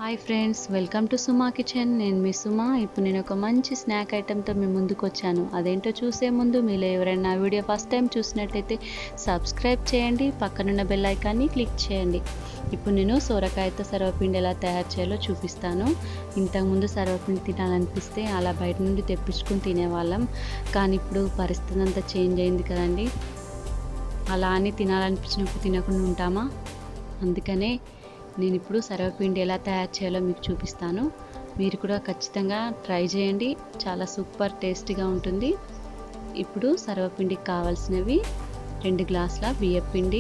hi friends welcome to Suma kitchen నేను మీ సుమా ఇప్పుడు నేను ఒక మంచి స్నాక్ ఐటెంతో మీ ముందుకు వచ్చాను అదేంటో చూసే ముందు మీలో ఎవరైనా నా వీడియో ఫస్ట్ టైం చూసినట్టయితే సబ్స్క్రైబ్ చేయండి పక్కనున్న బెల్ ఐకాన్ని క్లిక్ చేయండి ఇప్పుడు నేను సోరకాయతో సర్వపిండి ఎలా తయారు చేయాలో చూపిస్తాను ఇంతకుముందు సర్వపిండి తినాలనిపిస్తే అలా బయట నుండి తెప్పించుకొని తినేవాళ్ళం కానీ ఇప్పుడు పరిస్థితి అంతా చేంజ్ అయింది కదండి అలా అని తినాలనిపించినప్పుడు తినకుండా ఉంటామా అందుకనే నేను ఇప్పుడు సర్వపిండి ఎలా తయారు చేయాలో మీకు చూపిస్తాను మీరు కూడా ఖచ్చితంగా ట్రై చేయండి చాలా సూపర్ టేస్టీగా ఉంటుంది ఇప్పుడు సర్వపిండికి కావాల్సినవి రెండు గ్లాసుల బియ్యపిండి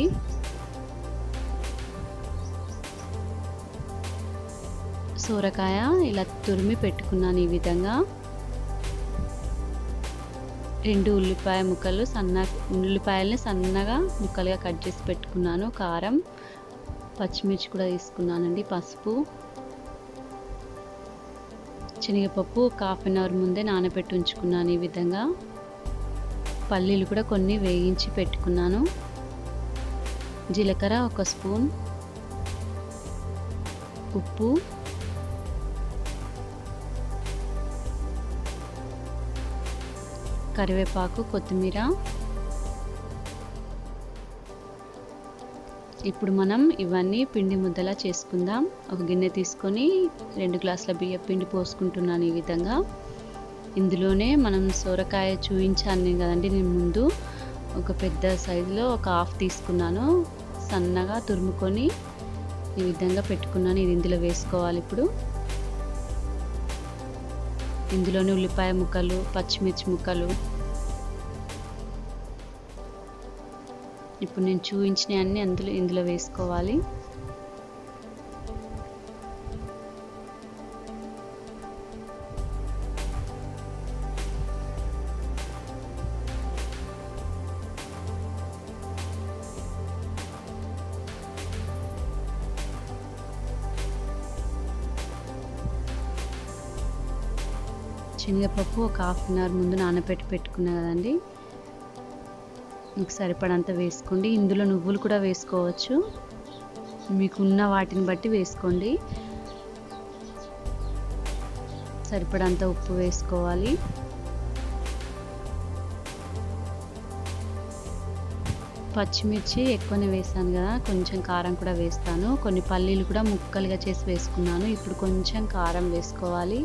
సోరకాయ ఇలా తురిమి పెట్టుకున్నాను ఈ విధంగా రెండు ఉల్లిపాయ ముక్కలు సన్న ఉల్లిపాయలని సన్నగా ముక్కలుగా కట్ చేసి పెట్టుకున్నాను కారం పచ్చిమిర్చి కూడా తీసుకున్నానండి పసుపు శనగపప్పు ఒక హాఫ్ అన్ అవర్ ముందే నానబెట్టి ఉంచుకున్నాను ఈ విధంగా పల్లీలు కూడా కొన్ని వేయించి పెట్టుకున్నాను జీలకర్ర ఒక స్పూన్ ఉప్పు కరివేపాకు కొత్తిమీర ఇప్పుడు మనం ఇవన్నీ పిండి ముద్దలా చేసుకుందాం ఒక గిన్నె తీసుకొని రెండు గ్లాసుల బియ్య పిండి పోసుకుంటున్నాను ఈ విధంగా ఇందులోనే మనం సొరకాయ చూపించాను కదండి నేను ముందు ఒక పెద్ద సైజులో ఒక హాఫ్ తీసుకున్నాను సన్నగా తురుముకొని ఈ విధంగా పెట్టుకున్నాను ఇది ఇందులో వేసుకోవాలి ఇప్పుడు ఇందులోనే ఉల్లిపాయ ముక్కలు పచ్చిమిర్చి ముక్కలు ఇప్పుడు నేను చూపించిన అన్ని అందులో ఇందులో వేసుకోవాలి శనగపప్పు ఒక హాఫ్ అన్ అవర్ ముందు నానబెట్టి పెట్టుకున్నా కదండి మీకు సరిపడంత వేసుకోండి ఇందులో నువ్వులు కూడా వేసుకోవచ్చు మీకు ఉన్న వాటిని బట్టి వేసుకోండి సరిపడంత ఉప్పు వేసుకోవాలి పచ్చిమిర్చి ఎక్కువనే వేసాను కదా కొంచెం కారం కూడా వేస్తాను కొన్ని పల్లీలు కూడా ముక్కలుగా చేసి వేసుకున్నాను ఇప్పుడు కొంచెం కారం వేసుకోవాలి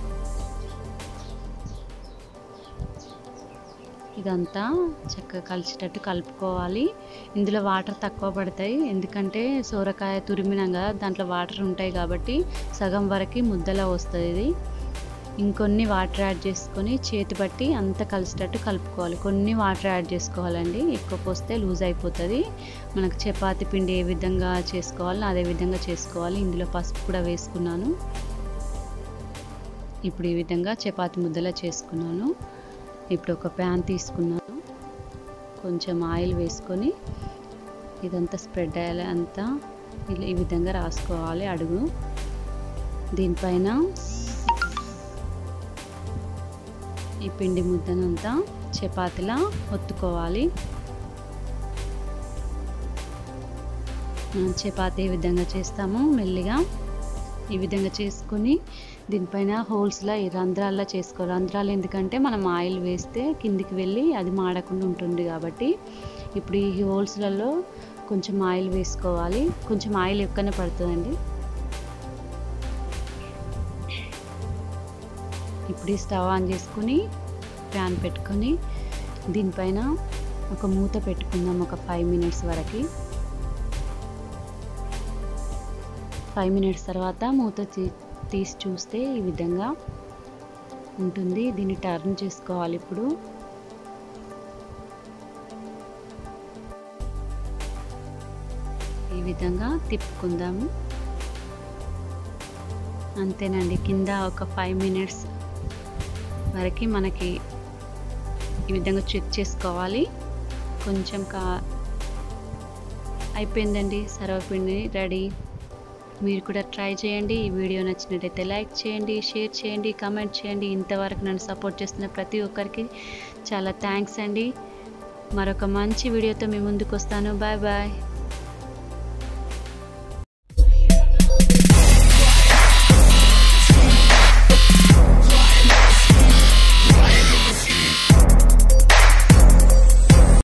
ఇదంతా చక్కగా కలిసేటట్టు కలుపుకోవాలి ఇందులో వాటర్ తక్కువ పడతాయి ఎందుకంటే సోరకాయ తురిమినాం కదా దాంట్లో వాటర్ ఉంటాయి కాబట్టి సగం వరకు ముద్దలా వస్తుంది ఇది ఇంకొన్ని వాటర్ యాడ్ చేసుకొని చేతి బట్టి అంత కలిసేటట్టు కలుపుకోవాలి కొన్ని వాటర్ యాడ్ చేసుకోవాలండి ఎక్కువ పోస్తే లూజ్ అయిపోతుంది మనకు చపాతి పిండి ఏ విధంగా చేసుకోవాలో అదే విధంగా చేసుకోవాలి ఇందులో పసుపు కూడా వేసుకున్నాను ఇప్పుడు ఈ విధంగా చపాతి ముద్దలా చేసుకున్నాను ఇప్పుడు ఒక ప్యాన్ తీసుకున్నాను కొంచెం ఆయిల్ వేసుకొని ఇదంతా స్ప్రెడ్ అయ్యేలా అంతా ఈ విధంగా రాసుకోవాలి అడుగు దీనిపైన ఈ పిండి ముద్దనంతా చపాతీలా ఒత్తుకోవాలి మనం చపాతీ ఏ విధంగా చేస్తామో మెల్లిగా ఈ విధంగా చేసుకొని దీనిపైన హోల్స్లా ఈ రంధ్రాల్లో చేసుకోవాలి రంధ్రాలు ఎందుకంటే మనం ఆయిల్ వేస్తే కిందికి వెళ్ళి అది మాడకుండా ఉంటుంది కాబట్టి ఇప్పుడు ఈ హోల్స్లలో కొంచెం ఆయిల్ వేసుకోవాలి కొంచెం ఆయిల్ ఎక్కువనే పడుతుందండి ఇప్పుడు ఈ స్టవ్ ఆన్ చేసుకుని ప్యాన్ పెట్టుకొని దీనిపైన ఒక మూత పెట్టుకుందాం ఒక ఫైవ్ మినిట్స్ వరకు ఫైవ్ మినిట్స్ తర్వాత మూత తీసి చూస్తే ఈ విధంగా ఉంటుంది దీన్ని టర్న్ చేసుకోవాలి ఇప్పుడు ఈ విధంగా తిప్పుకుందాము అంతేనండి కింద ఒక ఫైవ్ మినిట్స్ వరకు మనకి ఈ విధంగా చెక్ చేసుకోవాలి కొంచెం కా అయిపోయిందండి సర్వపిండి రెడీ మీరు కూడా ట్రై చేయండి ఈ వీడియో నచ్చినట్టయితే లైక్ చేయండి షేర్ చేయండి కామెంట్ చేయండి ఇంతవరకు నన్ను సపోర్ట్ చేస్తున్న ప్రతి ఒక్కరికి చాలా థ్యాంక్స్ అండి మరొక మంచి వీడియోతో మీ ముందుకు వస్తాను బాయ్ బాయ్